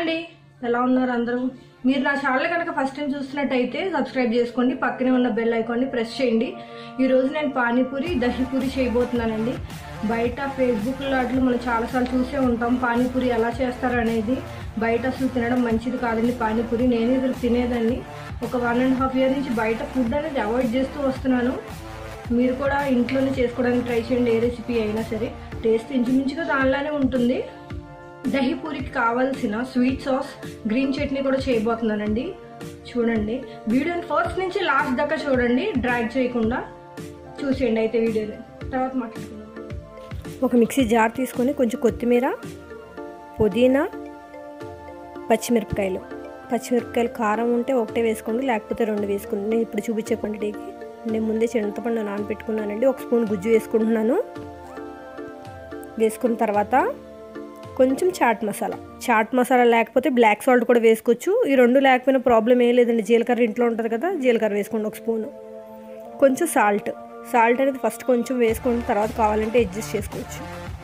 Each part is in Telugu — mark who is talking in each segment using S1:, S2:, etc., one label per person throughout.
S1: అండి ఎలా ఉన్నారు అందరూ మీరు నా ఛానల్ కనుక ఫస్ట్ టైం చూస్తున్నట్టయితే సబ్స్క్రైబ్ చేసుకోండి పక్కనే ఉన్న బెల్ ఐకాన్ని ప్రెస్ చేయండి ఈ రోజు నేను పానీపూరి దహిపూరి చేయబోతున్నానండి బయట ఫేస్బుక్లో అట్లా మనం చాలాసార్లు చూసే ఉంటాం పానీపూరి ఎలా చేస్తారు అనేది బయట అసలు తినడం మంచిది కాదండి పానీపూరి నేను ఇది తినేదాన్ని ఒక వన్ అండ్ హాఫ్ ఇయర్ నుంచి బయట ఫుడ్ అనేది అవాయిడ్ చేస్తూ వస్తున్నాను మీరు కూడా ఇంట్లోనే చేసుకోవడానికి ట్రై చేయండి ఏ రెసిపీ అయినా సరే టేస్ట్ ఇంచుమించుగా దానిలానే ఉంటుంది దహి పూరికి కావాల్సిన స్వీట్ సాస్ గ్రీన్ చట్నీ కూడా చేయబోతున్నానండి చూడండి వీడియోని ఫస్ట్ నుంచి లాస్ట్ దాకా చూడండి డ్రాగ్ చేయకుండా చూసేయండి అయితే వీడియోని తర్వాత మాట్లాడుకుందాం
S2: ఒక మిక్సీ జార్ తీసుకొని కొంచెం కొత్తిమీర పుదీనా పచ్చిమిరపకాయలు పచ్చిమిరపకాయలు కారం ఉంటే ఒకటే వేసుకోండి లేకపోతే రెండు వేసుకోండి నేను ఇప్పుడు చూపించే క్వాంటిటీకి నేను ముందే చింతపండు నానబెట్టుకున్నానండి ఒక స్పూన్ గుజ్జు వేసుకుంటున్నాను వేసుకున్న తర్వాత కొంచెం చాట్ మసాలా చాట్ మసాలా లేకపోతే బ్లాక్ సాల్ట్ కూడా వేసుకోవచ్చు ఈ రెండు లేకపోయినా ప్రాబ్లం ఏం లేదండి జీలకర్ర ఇంట్లో ఉంటుంది కదా జీలకర్ర వేసుకోండి ఒక స్పూను కొంచెం సాల్ట్ సాల్ట్ అనేది ఫస్ట్ కొంచెం వేసుకున్న తర్వాత కావాలంటే అడ్జస్ట్ చేసుకోవచ్చు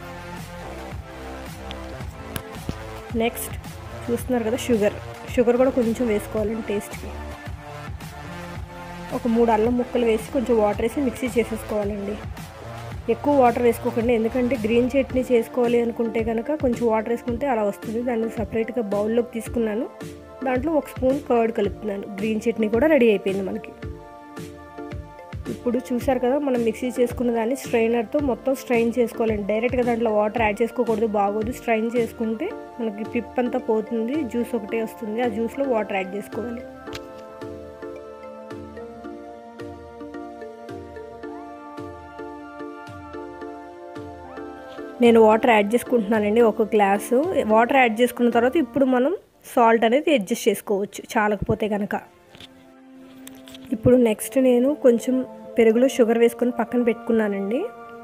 S2: నెక్స్ట్ చూస్తున్నారు కదా షుగర్ షుగర్ కూడా కొంచెం వేసుకోవాలండి టేస్ట్కి ఒక మూడు అల్లం ముక్కలు వేసి కొంచెం వాటర్ వేసి మిక్సీ చేసేసుకోవాలండి ఎక్కువ వాటర్ వేసుకోకండి ఎందుకంటే గ్రీన్ చట్నీ చేసుకోవాలి అనుకుంటే కనుక కొంచెం వాటర్ వేసుకుంటే అలా వస్తుంది దాన్ని సపరేట్గా బౌల్లోకి తీసుకున్నాను దాంట్లో ఒక స్పూన్ కర్డ్ కలుపుతున్నాను గ్రీన్ చట్నీ కూడా రెడీ అయిపోయింది మనకి ఇప్పుడు చూసారు కదా మనం మిక్సీ చేసుకున్న దాన్ని స్ట్రైనర్తో మొత్తం స్ట్రైన్ చేసుకోవాలండి డైరెక్ట్గా దాంట్లో వాటర్ యాడ్ చేసుకోకూడదు బాగోదు స్ట్రైన్ చేసుకుంటే మనకి పిప్ అంతా పోతుంది జ్యూస్ ఒకటే వస్తుంది ఆ జ్యూస్లో వాటర్ యాడ్ చేసుకోవాలి నేను వాటర్ యాడ్ చేసుకుంటున్నానండి ఒక గ్లాసు వాటర్ యాడ్ చేసుకున్న తర్వాత ఇప్పుడు మనం సాల్ట్ అనేది అడ్జస్ట్ చేసుకోవచ్చు చాలకపోతే కనుక ఇప్పుడు నెక్స్ట్ నేను కొంచెం పెరుగులో షుగర్ వేసుకొని పక్కన పెట్టుకున్నానండి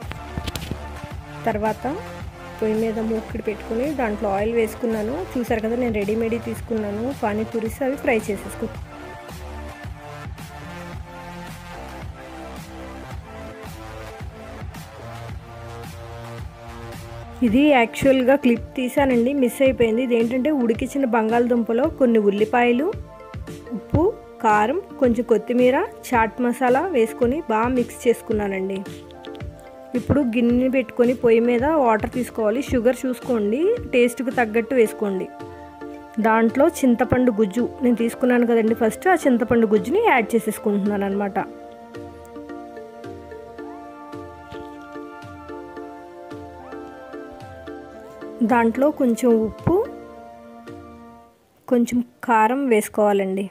S2: తర్వాత పొయ్యి మీద మూకిడి పెట్టుకుని దాంట్లో ఆయిల్ వేసుకున్నాను చూసారు కదా నేను రెడీమేడ్ తీసుకున్నాను పానీపూరీస్ అవి ఫ్రై చేసేసుకున్నాను ఇది యాక్చువల్గా క్లిప్ తీసానండి మిస్ అయిపోయింది ఇది ఏంటంటే ఉడికించిన బంగాళదుంపలో కొన్ని ఉల్లిపాయలు ఉప్పు కారం కొంచెం కొత్తిమీర చాట్ మసాలా వేసుకొని బాగా మిక్స్ చేసుకున్నానండి ఇప్పుడు గిన్నె పెట్టుకొని పొయ్యి మీద వాటర్ తీసుకోవాలి షుగర్ చూసుకోండి టేస్ట్కి తగ్గట్టు వేసుకోండి దాంట్లో చింతపండు గుజ్జు నేను తీసుకున్నాను కదండి ఫస్ట్ ఆ చింతపండు గుజ్జుని యాడ్ చేసేసుకుంటున్నాను అనమాట దాంట్లో కొంచెం ఉప్పు కొంచెం కారం వేసుకోవాలండి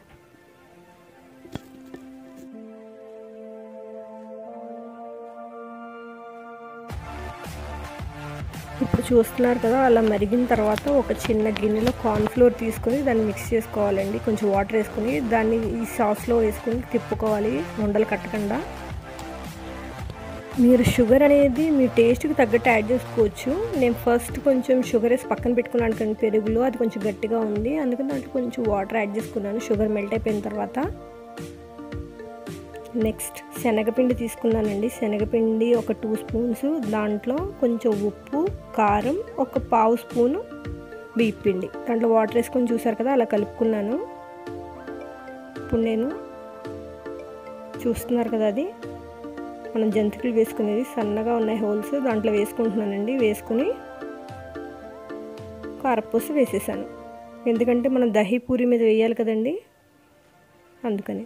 S2: ఇప్పుడు చూస్తున్నారు కదా అలా మరిగిన తర్వాత ఒక చిన్న గిన్నెలో కార్న్ఫ్లోర్ తీసుకొని దాన్ని మిక్స్ చేసుకోవాలండి కొంచెం వాటర్ వేసుకొని దాన్ని ఈ సాస్లో వేసుకొని తిప్పుకోవాలి ఉండలు కట్టకుండా మీరు షుగర్ అనేది మీ టేస్ట్కి తగ్గట్టు యాడ్ చేసుకోవచ్చు నేను ఫస్ట్ కొంచెం షుగర్ వేసి పక్కన పెట్టుకున్నాను కానీ పెరుగులో అది కొంచెం గట్టిగా ఉంది అందుకని దాంట్లో కొంచెం వాటర్ యాడ్ చేసుకున్నాను షుగర్ మెల్ట్ అయిపోయిన తర్వాత నెక్స్ట్ శనగపిండి తీసుకున్నానండి శనగపిండి ఒక టూ స్పూన్స్ దాంట్లో కొంచెం ఉప్పు కారం ఒక పావు స్పూను బియ్యపిండి దాంట్లో వాటర్ వేసుకొని చూసారు కదా అలా కలుపుకున్నాను ఇప్పుడు నేను చూస్తున్నారు కదా అది మనం జంతికలు వేసుకునేది సన్నగా ఉన్నాయి హోల్స్ దాంట్లో వేసుకుంటున్నానండి వేసుకుని కారపూస వేసేసాను ఎందుకంటే మనం దహి పూరి మీద వేయాలి కదండి అందుకని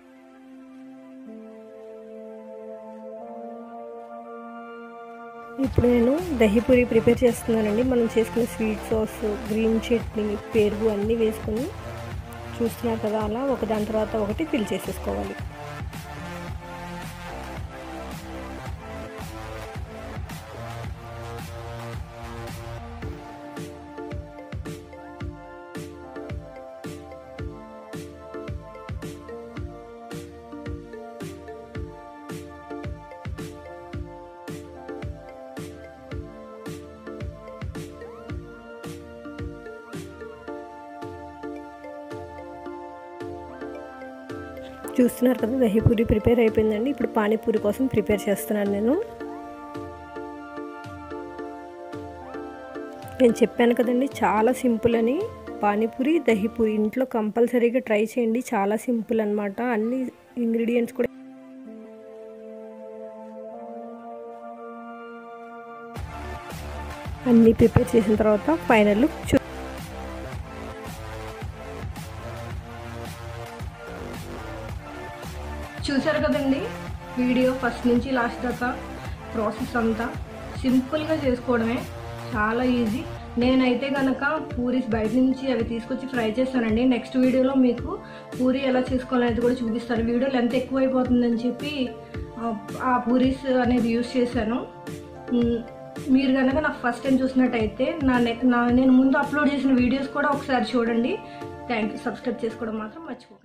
S2: ఇప్పుడు నేను దహిపూరి ప్రిపేర్ చేస్తున్నానండి మనం చేసుకున్న స్వీట్ సాస్ గ్రీన్ చట్నీ పెరుగు అన్నీ వేసుకొని చూస్తున్నారు కదా అలా ఒకదాని తర్వాత ఒకటి ఫిల్ చేసేసుకోవాలి చూస్తున్నారు కదా దహీపూరి ప్రిపేర్ అయిపోయిందండి ఇప్పుడు పానీపూరి కోసం ప్రిపేర్ చేస్తున్నాను నేను నేను చెప్పాను కదండి చాలా సింపుల్ అని పానీపూరి దహిపూరి ఇంట్లో కంపల్సరీగా ట్రై చేయండి చాలా సింపుల్ అనమాట అన్ని ఇంగ్రీడియంట్స్ కూడా అన్నీ ప్రిపేర్ చేసిన తర్వాత ఫైనల్ లుక్ చూ
S1: చూసారు కదండి వీడియో ఫస్ట్ నుంచి లాస్ట్ దాకా ప్రాసెస్ అంతా సింపుల్గా చేసుకోవడమే చాలా ఈజీ నేనైతే కనుక పూరీస్ బయట నుంచి అవి తీసుకొచ్చి ఫ్రై చేస్తానండి నెక్స్ట్ వీడియోలో మీకు పూరి ఎలా చేసుకోవాలనేది కూడా చూపిస్తాను వీడియో లెంత్ ఎక్కువ అయిపోతుందని చెప్పి ఆ- ఆ పూరీస్ అనేది యూస్ చేశాను మ్, మీరు కనుక నాకు ఫస్ట్ టైం చూసినట్టయితే నా నెక్ నా నేను ముందు అప్లోడ్ చేసిన వీడియోస్ కూడా ఒకసారి చూడండి థ్యాంక్ యూ సబ్స్క్రైబ్ చేసుకోవడం మాత్రం మర్చిపోకండి